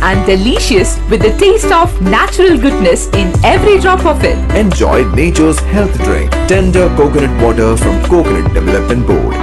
and delicious with the taste of natural goodness in every drop of it. Enjoy nature's health drink. Tender coconut water from Coconut Development Board.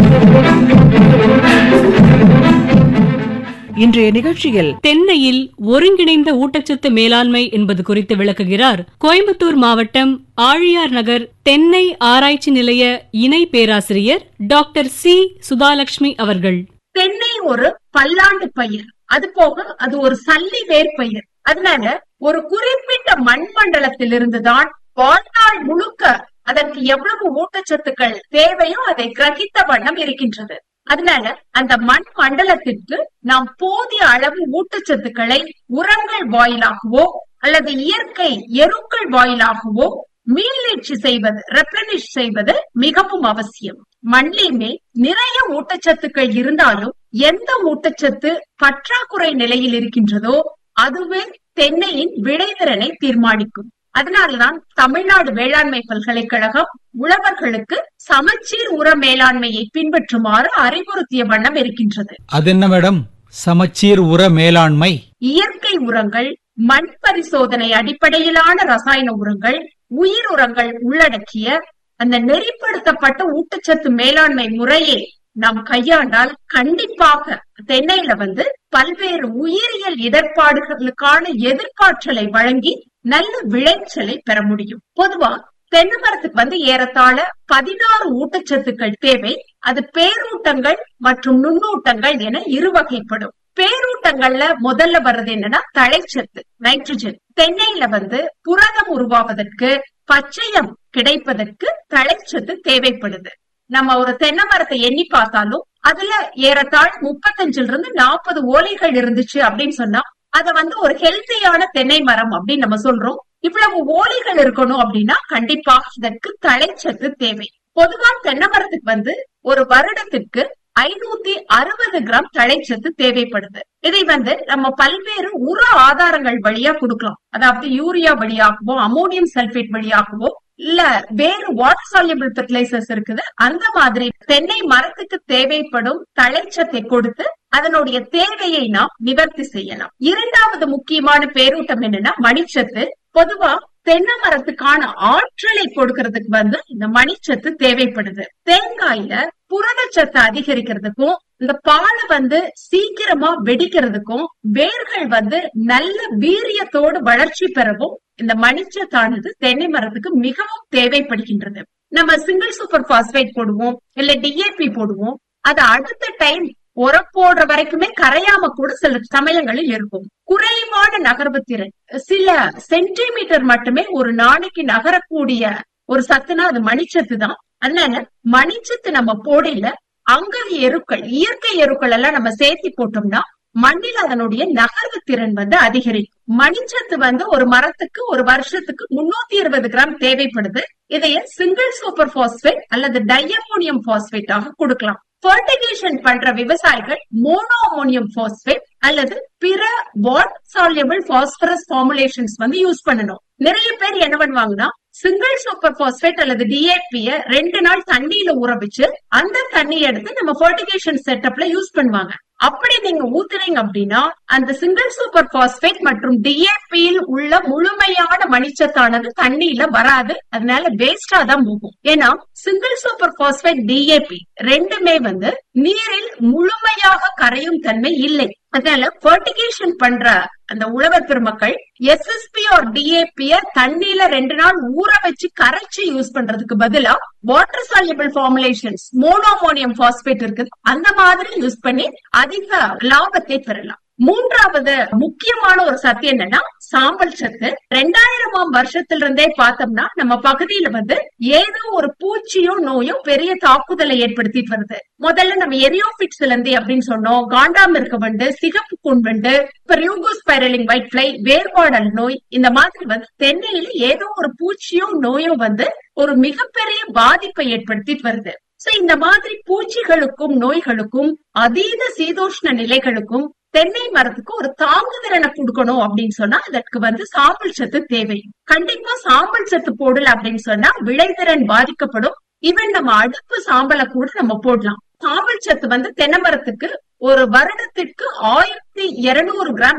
இன்றைய நிகழ்ச்சியில் தென்னையில் ஒருங்கிணைந்த ஊட்டச்சத்து மேலாண்மை என்பது குறித்து விளக்குகிறார் கோயம்புத்தூர் மாவட்டம் ஆழியார் நகர் தென்னை ஆராய்ச்சி நிலைய இணை பேராசிரியர் டாக்டர் சி சுதாலட்சுமி அவர்கள் தென்னை ஒரு பல்லாண்டு பயிர் அது போக அது ஒரு சல்லி வேர்பயிர் அதனால ஒரு குறிப்பிட்ட மண் மண்டலத்திலிருந்துதான் வாழ்நாள் முழுக்க அதற்கு எவ்வளவு ஊட்டச்சத்துக்கள் தேவையோ அதை கிரகித்த வண்ணம் இருக்கின்றது அதனால அந்த மண் மண்டலத்திற்கு நாம் போதிய அளவு ஊட்டச்சத்துக்களை உரங்கள் வாயிலாகவோ அல்லது இயற்கை எருக்கள் வாயிலாகவோ மீள்நீட்சி செய்வது ரெப்ளனிஷ் செய்வது மிகவும் அவசியம் மண்ணிலுமே நிறைய ஊட்டச்சத்துக்கள் இருந்தாலும் எந்த ஊட்டச்சத்து பற்றாக்குறை நிலையில் இருக்கின்றதோ அதுவே தென்னையின் விளைதிறனை தீர்மானிக்கும் அதனால்தான் தமிழ்நாடு வேளாண்மை பல்கலைக்கழகம் உழவர்களுக்கு சமச்சீர் உர மேலாண்மையை பின்பற்றுமாறு அறிவுறுத்திய வண்ணம் இருக்கின்றது அதென்ன மேடம் சமச்சீர் உர மேலாண்மை இயற்கை உரங்கள் மண் பரிசோதனை அடிப்படையிலான ரசாயன உரங்கள் உயிர் உரங்கள் உள்ளடக்கிய அந்த நெறிப்படுத்தப்பட்ட ஊட்டச்சத்து மேலாண்மை முறையை நாம் கையாண்டால் கண்டிப்பாக தென்னையில வந்து பல்வேறு உயிரியல் இடர்பாடுகளுக்கான எதிர்காற்றலை வழங்கி நல்ல விளைச்சலை பெற முடியும் பொதுவா தென்னை மரத்துக்கு வந்து ஏறத்தாழ பதினாறு ஊட்டச்சத்துக்கள் தேவை அது பேரூட்டங்கள் மற்றும் நுண்ணூட்டங்கள் என இரு வகைப்படும் பேரூட்டங்கள்ல முதல்ல வர்றது என்னன்னா தழைச்சத்து நைட்ரஜன் தென்னையில வந்து புரதம் உருவாவதற்கு பச்சையம் கிடைப்பதற்கு தழைச்சத்து தேவைப்படுது நம்ம ஒரு தென்னை மரத்தை எண்ணி பார்த்தாலும் அதுல ஏறத்தாழ் முப்பத்தஞ்சுல இருந்து நாற்பது ஓலைகள் இருந்துச்சு அப்படின்னு சொன்னா அத வந்து ஒரு ஹெல்த்தியான தென்னை மரம் அப்படின்னு நம்ம சொல்றோம் இவ்வளவு ஓலைகள் இருக்கணும் அப்படின்னா கண்டிப்பாக இதற்கு தழைச்சத்து தேவை பொதுவா தென்னை மரத்துக்கு வந்து ஒரு வருடத்திற்கு ஐநூத்தி அறுபது கிராம் தழைச்சத்து தேவைப்படுது இதை வந்து நம்ம பல்வேறு உர ஆதாரங்கள் வழியா கொடுக்கலாம் அதாவது யூரியா வழியாகவோ அமோனியம் சல்பேட் வழியாகவோ இல்ல வேறு வாட்டர் சால்யூபிள் ஃபெர்டிலைசர்ஸ் இருக்குது அந்த மாதிரி தென்னை மரத்துக்கு தேவைப்படும் தழைச்சத்தை கொடுத்து அதனுடைய தேவையை நாம் நிவர்த்தி செய்யலாம் இரண்டாவது முக்கியமான பேரூட்டம் என்னன்னா மணிச்சத்து பொதுவா தென்னை மரத்துக்கான ஆற்றலை கொடுக்கறதுக்கு வந்து இந்த மணிச்சத்து தேவைப்படுது தேங்காயில புரதச்சத்தை அதிகரிக்கிறதுக்கும் இந்த பாலை வந்து சீக்கிரமா வெடிக்கிறதுக்கும் வேர்கள் வந்து நல்ல வீரியத்தோடு வளர்ச்சி பெறவும் இந்த மணிச்சத்தானது தென்னை மரத்துக்கு மிகவும் தேவைப்படுகின்றது நம்ம சிங்கிள் சூப்பர் பாஸ்பேட் போடுவோம் இல்ல டிஏபி போடுவோம் அது அடுத்த டைம் உரம் போடுற வரைக்குமே கரையாம கூட சில சமயங்களில் இருக்கும் குறைவான நகர்வு திறன் சில சென்டிமீட்டர் மட்டுமே ஒரு நாளைக்கு நகரக்கூடிய ஒரு சத்துனா அது மணிச்சத்து தான் அதனால மணிச்சத்து நம்ம போடையில அங்க எருக்கள் இயற்கை எருக்கள் எல்லாம் நம்ம சேர்த்தி போட்டோம்னா மண்ணில் அதனுடைய நகர்வு திறன் வந்து அதிகரிக்கும் மணிச்சத்து வந்து ஒரு மரத்துக்கு ஒரு வருஷத்துக்கு முன்னூத்தி இருபது கிராம் தேவைப்படுது இதைய சிங்கிள் சூப்பர் பாஸ்பேட் அல்லது டையமோனியம் பாஸ்பேட்டாக கொடுக்கலாம் ஃபர்டிகேஷன் பண்ற விவசாயிகள் மோனோ அமோனியம் பாஸ்பேட் அல்லது பிற வாட் சால்யூபிள் பாஸ்பரஸ் ஃபார்முலேஷன்ஸ் வந்து யூஸ் பண்ணணும் நிறைய பேர் என்ன பண்ணுவாங்கன்னா சிங்கிள் சூப்பர் பாஸ்பேட் அல்லது டிஏபிய ரெண்டு நாள் தண்ணியில ஊற வச்சு அந்த தண்ணி எடுத்து நம்ம ஃபர்டிகேஷன் செட்டப்ல யூஸ் பண்ணுவாங்க அப்படி நீங்க ஊத்துறீங்க அப்படின்னா அந்த சிங்கிள் சூப்பர் பாஸ்பேட் மற்றும் டிஏபியில் உள்ள முழுமையான மணிச்சத்தானது தண்ணியில வராது அதனால வேஸ்டா தான் போகும் ஏன்னா சிங்கிள் சூப்பர் பாஸ்பேட் டிஏபி ரெண்டுமே வந்து நீரில் முழுமையாக கரையும் தன்மை இல்லை அதனால ஃபர்டிகேஷன் பண்ற அந்த உழவர் பெருமக்கள் எஸ்எஸ்பி ஆர் டிஏபிய தண்ணியில ரெண்டு நாள் ஊற வச்சு கரைச்சு யூஸ் பண்றதுக்கு பதிலா water soluble formulations monoammonium phosphate இருக்குது அந்த மாதிரி யூஸ் பண்ணி அதிக லாபத்தை பெறலாம் மூன்றாவது முக்கியமான ஒரு சத்து என்னன்னா சாம்பல் சத்து ரெண்டாயிரமாம் வருஷத்துல இருந்தே பார்த்தோம்னா நம்ம பகுதியில வந்து ஏதோ ஒரு பூச்சியோ நோயோ பெரிய தாக்குதலை ஏற்படுத்திட்டு வருது முதல்ல நம்ம எரியோபிட் சிலந்தி அப்படின்னு சொன்னோம் காண்டாமிருக்க வண்டு சிகப்பு கூன் வண்டு இப்ப ரியூகோஸ்பைரலிங் ஒயிட் பிளை வேர்பாடல் நோய் இந்த மாதிரி வந்து தென்னையில ஏதோ ஒரு பூச்சியோ நோயோ வந்து ஒரு மிகப்பெரிய பாதிப்பை ஏற்படுத்திட்டு வருது சோ இந்த மாதிரி பூச்சிகளுக்கும் நோய்களுக்கும் அதீத சீதோஷ்ண நிலைகளுக்கும் தென்னை மரத்துக்கு ஒரு தாங்குதிறனை கொடுக்கணும் அப்படின்னு சொன்னா அதற்கு வந்து சாம்பல் சத்து தேவை கண்டிப்பா சாம்பல் சத்து போடல அப்படின்னு சொன்னா விளைதிறன் பாதிக்கப்படும் ஈவன் நம்ம அடுப்பு சாம்பலை கூட நம்ம போடலாம் சாம்பல் சத்து வந்து தென்னை மரத்துக்கு ஒரு வருடத்திற்கு ஆயிரத்தி இருநூறு கிராம்